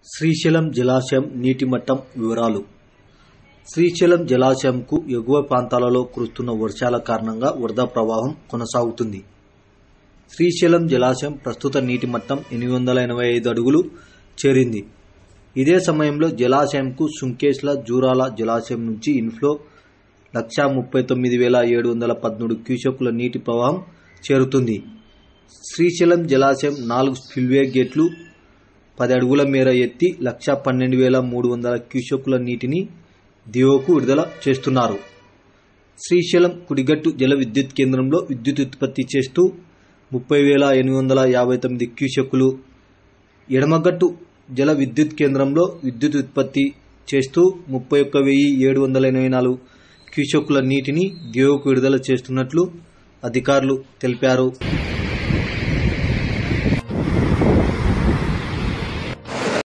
శ్రీశైలం జలాశయం నీటి మట్టం వివరాలు శ్రీశైలం జలాశయంకు ఎగువ ప్రాంతాలలో కురుస్తున్న వర్షాల కారణంగా వరద ప్రవాహం కొనసాగుతుంది శ్రీశైలం జలాశయం ప్రస్తుత నీటి మట్టం ఎనిమిది వందల ఎనభై ఐదు అడుగులు చేరింది ఇదే సమయంలో జలాశయంకు సుంకేశ్ల జూరాల జలాశయం నుంచి ఇన్ఫ్లో లక్షా ముప్పై తొమ్మిది వేల ఏడు వందల పదమూడు క్యూసెక్కుల నీటి ప్రవాహం చేరుతుంది శ్రీశైలం జలాశయం నాలుగు స్పిల్వే గేట్లు పది అడుగుల మేర ఎత్తి లక్ష పన్నెండు వేల మూడు వందల క్యూసెక్కుల నీటిని దిగువకు విడుదల చేస్తున్నారు శ్రీశైలం కుడిగట్టు జల విద్యుత్ కేంద్రంలో విద్యుత్ ఉత్పత్తి చేస్తూ ముప్పై వేల ఎనిమిది వందల యాభై తొమ్మిది క్యూసెక్కులు ఎడమగట్టు జల విద్యుత్ కేంద్రంలో విద్యుత్ ఉత్పత్తి చేస్తూ ముప్పై ఒక్క వెయ్యి ఏడు వందల ఎనభై నాలుగు క్యూసెక్కుల నీటిని దిగువకు విడుదల చేస్తున్నట్లు అధికారులు తెలిపారు